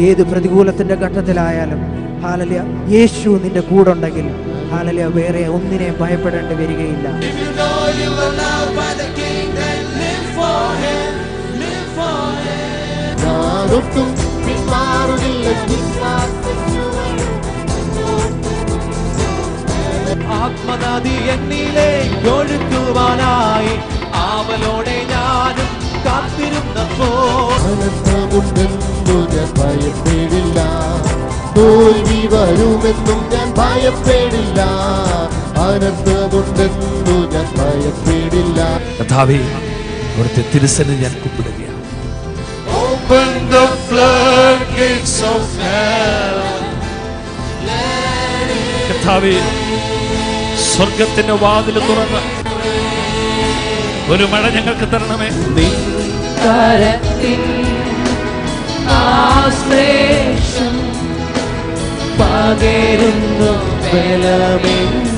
ഏത് പ്രതികൂലത്തിന്റെ ഘട്ടത്തിലായാലും ഹാലലിയ യേശു നിന്റെ കൂടെ ഹാലലിയ വേറെ ഒന്നിനെയും ഭയപ്പെടേണ്ടി വരികയില്ല If you know you are loved by the King, then live for Him, live for Him. ഞാനൊട്ടും പിന്മാറുകില്ല ആത്മനദി എന്നിലേക്ക് ഒഴുക്കുവാനായി ആവലോടെ ഞാനും കാത്തിരുന്നപ്പോൾ അനന്തമുണ്ടെന്നു ഞാൻ ഭയപ്പെടില്ല തോൽവി വരുമെന്നും ഞാൻ ഭയപ്പെടില്ല അനന്തമുണ്ടെന്നു ഞാൻ ഭയപ്പെടില്ല കഥാവേ അവിടുത്തെ തിരുസന് ഞാൻ കുമ്പിടുകയാണ് Open the floodgates of heaven. കഥാവേ സ്വർഗത്തിന്റെ വാതിൽ തുറന്ന് ഒരു മഴ ഞങ്ങൾക്ക് തരണമേ കരത്തിൻ ആശ്ലേഷം പകരുന്നു ബലമെങ്കിൽ